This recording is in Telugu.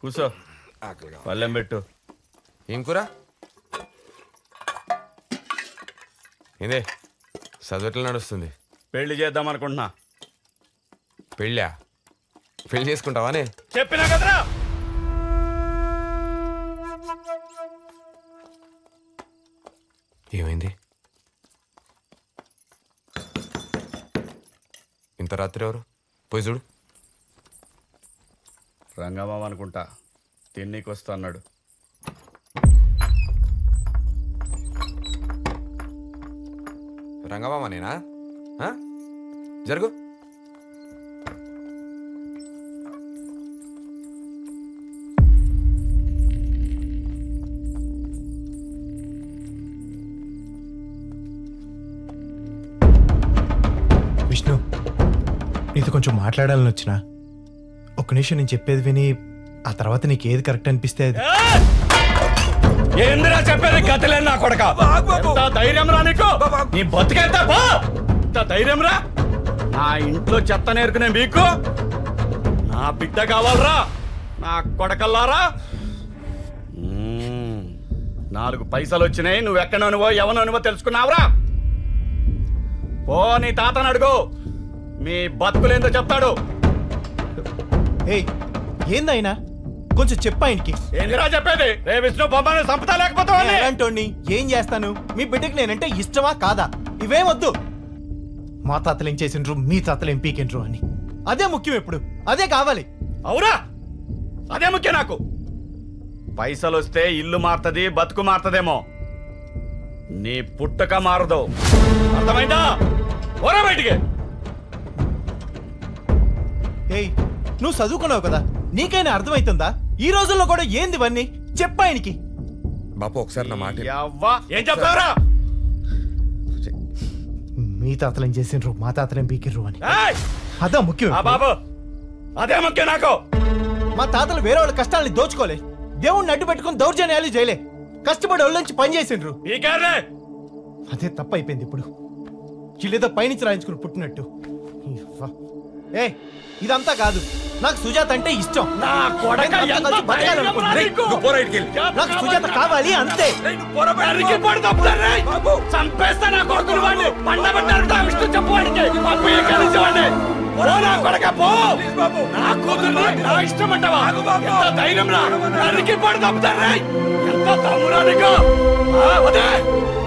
కూసో ఆకలిగా పల్లెం పెట్టు ఏం కూర ఇదే చదువుట్లు నడుస్తుంది పెళ్లి చేద్దాం అనుకుంటున్నా పెళ్ళా పెళ్లి చేసుకుంటావానే చెప్పినా కదరా ఏమైంది ఇంత రాత్రి ఎవరు పోయి చూడు రంగమామ అనుకుంటా తిన్నీకి వస్తా అన్నాడు రంగమామ నేనా ఆ? జరుగు విష్ణు నీతో కొంచెం మాట్లాడాలని వచ్చిన ఒక్క నిమిషం నేను చెప్పేది విని ఆ తర్వాత నీకు ఏది కరెక్ట్ అనిపిస్తే అది ఏందిరా చెప్పేది గతలేని నా కొడక ఎంత ధైర్యం రా నీకు నీ బతికెంత బా ఎంత ధైర్యం రా నా ఇంట్లో చెత్త నేర్కునే మీకు నా బిడ్డ కావాలరా నా కొడకల్లారా మ్మ్. నాలుగు పైసలు వచ్చినాయి నువ్వు ఎక్కడనువో ఎవననువో తెలుసుకున్నావురా పో నీ తాతను అడుగు మీ బతుకులేందో చెప్తాడు ఏయ్ ఏందైనా కొంచెం చెప్పు ఆయనకి ఏందిరా చెప్పేది రే విష్ణు బొమ్మను సంపదా లేకపోతే నేను ఎలాంటోడిని ఏం చేస్తాను మీ బిడ్డకి నేనంటే ఇష్టమా కాదా ఇవేం వద్దు మా తాతలు ఏం చేసిండ్రు మీ తాతలు ఏం పీకిండ్రు అని అదే ముఖ్యం ఇప్పుడు అదే కావాలి అవురా అదే ముఖ్యం నాకు పైసలు వస్తే ఇల్లు మారుతుంది బతుకు మారుతుందేమో నీ పుట్టక మారదు అర్థమైందా ఓరా బయటికి ఏయ్ నువ్వు చదువుకున్నావు కదా నీకైనా అర్థమవుతుందా ఈ రోజుల్లో కూడా ఏంది ఇవన్నీ చెప్పు ఆయనకి బాపు ఒకసారి నా మాట విను. యవ్వా ఏం చెప్తావురా మీ తాతలు ఏం చేసిండ్రు మా తాతలు ఏం పీకిండ్రు అని ఏయ్! అదా ముఖ్యం ఆ ఇప్పుడు. బాబు అదే ముఖ్యం నాకు మా తాతలు వేరే వాళ్ళ కష్టాలని దోచుకోలే దేవుణ్ణి అడ్డు పెట్టుకుని దౌర్జన్యాలు చేయలే కష్టపడి వాళ్ళ నుంచి పని చేసిండ్రు ఈ కేర్లే అదే తప్పు అయిపోయింది ఇప్పుడు వీళ్ళేదో పైనుంచి రాయించుకుని పుట్టినట్టు ఇవ్వ. ఏ ఇదంతా కాదు నాకు సుజాత అంటే ఇష్టం నా కొడక నేను ఎంత కలిసి బతకాలనుకుంటున్నా. ధైర్యం రా నీకు? నువ్వు పోరా ఇటుకెళ్ళి. నాకు సుజాత కావాలి అంతే నరికి పడు తప్పుతారు రే. చంపేస్తా నా కొడుకుని వాడిని పండబెట్టారు నా విష్ణు చెప్పు వాడికి పంపి కలిసి వాడిని పో నా కొడక పో నా కూతుర్ని నా ఇష్టం అంటావా ఎంత ధైర్యం రా నరికి పడు తప్పుతారు రే. ఎంత తమ్మురా నీకు ఆ, వదే